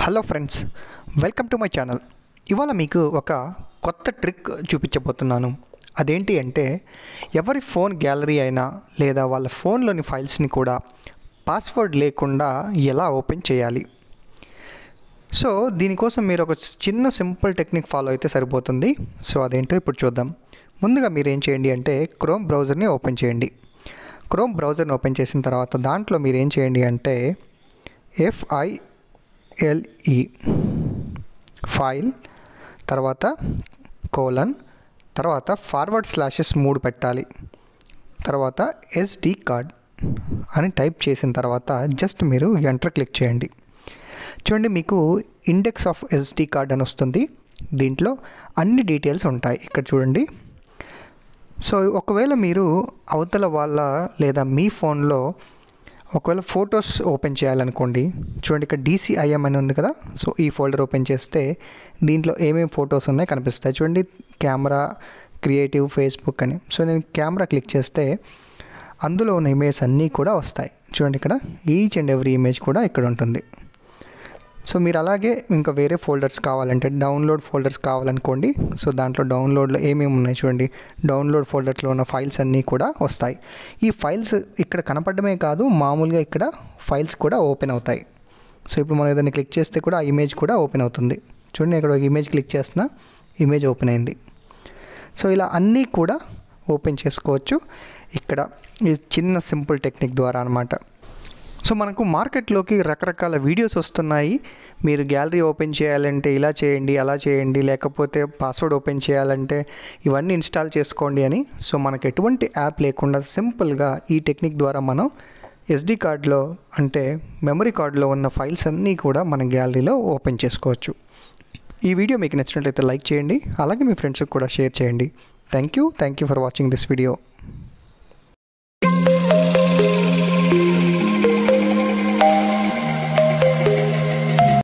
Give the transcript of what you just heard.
hello friends welcome to my channel ఇవాళ మీకు ఒక కొత్త ట్రిక్ చూపించబోతున్నాను అదేంటి అంటే ఎవరి ఫోన్ గ్యాలరీ అయినా లేదా వాళ్ళ ఫోన్లోని ఫైల్స్ని కూడా పాస్వర్డ్ లేకుండా ఎలా ఓపెన్ చేయాలి సో దీనికోసం మీరు ఒక చిన్న సింపుల్ టెక్నిక్ ఫాలో అయితే సరిపోతుంది సో అదేంటో ఇప్పుడు చూద్దాం ముందుగా మీరు ఏం చేయండి అంటే క్రోమ్ బ్రౌజర్ని ఓపెన్ చేయండి క్రోమ్ బ్రౌజర్ని ఓపెన్ చేసిన తర్వాత దాంట్లో మీరు ఏం చేయండి అంటే ఎఫ్ఐ ఎల్ఈ ఫైల్ తర్వాత కోలన్ తర్వాత ఫార్వర్డ్ స్లాషెస్ మూడు పెట్టాలి తర్వాత ఎస్డి కార్డ్ అని టైప్ చేసిన తర్వాత జస్ట్ మీరు ఎంటర్ క్లిక్ చేయండి చూడండి మీకు ఇండెక్స్ ఆఫ్ ఎస్డి కార్డ్ అని వస్తుంది దీంట్లో అన్ని డీటెయిల్స్ ఉంటాయి ఇక్కడ చూడండి సో ఒకవేళ మీరు అవతల వాళ్ళ లేదా మీ ఫోన్లో ఒకవేళ ఫొటోస్ ఓపెన్ చేయాలనుకోండి చూడండి ఇక్కడ డీసీఐఎం అని ఉంది కదా సో ఈ ఫోల్డర్ ఓపెన్ చేస్తే దీంట్లో ఏమేమి ఫొటోస్ ఉన్నాయి కనిపిస్తాయి చూడండి కెమెరా క్రియేటివ్ ఫేస్బుక్ అని సో నేను కెమెరా క్లిక్ చేస్తే అందులో ఉన్న ఇమేజ్ అన్నీ కూడా వస్తాయి చూడండి ఇక్కడ ఈచ్ అండ్ ఎవ్రీ ఇమేజ్ కూడా ఇక్కడ ఉంటుంది సో మీరు అలాగే ఇంకా వేరే ఫోల్డర్స్ కావాలంటే డౌన్లోడ్ ఫోల్డర్స్ కావాలనుకోండి సో దాంట్లో డౌన్లోడ్లో ఏమేమి ఉన్నాయి చూడండి డౌన్లోడ్ ఫోల్డర్స్లో ఉన్న ఫైల్స్ అన్నీ కూడా వస్తాయి ఈ ఫైల్స్ ఇక్కడ కనపడమే కాదు మామూలుగా ఇక్కడ ఫైల్స్ కూడా ఓపెన్ అవుతాయి సో ఇప్పుడు మనం ఏదైనా క్లిక్ చేస్తే కూడా ఆ ఇమేజ్ కూడా ఓపెన్ అవుతుంది చూడండి ఇక్కడ ఒక ఇమేజ్ క్లిక్ చేసిన ఇమేజ్ ఓపెన్ అయింది సో ఇలా అన్నీ కూడా ఓపెన్ చేసుకోవచ్చు ఇక్కడ ఈ చిన్న సింపుల్ టెక్నిక్ ద్వారా అనమాట సో మనకు మార్కెట్లోకి రకరకాల వీడియోస్ వస్తున్నాయి మీరు గ్యాలరీ ఓపెన్ చేయాలంటే ఇలా చేయండి అలా చేయండి లేకపోతే పాస్వర్డ్ ఓపెన్ చేయాలంటే ఇవన్నీ ఇన్స్టాల్ చేసుకోండి అని సో మనకు ఎటువంటి యాప్ లేకుండా సింపుల్గా ఈ టెక్నిక్ ద్వారా మనం ఎస్డి కార్డ్లో అంటే మెమరీ కార్డులో ఉన్న ఫైల్స్ అన్నీ కూడా మన గ్యాలరీలో ఓపెన్ చేసుకోవచ్చు ఈ వీడియో మీకు నచ్చినట్లయితే లైక్ చేయండి అలాగే మీ ఫ్రెండ్స్కి కూడా షేర్ చేయండి thank you thank you for watching this video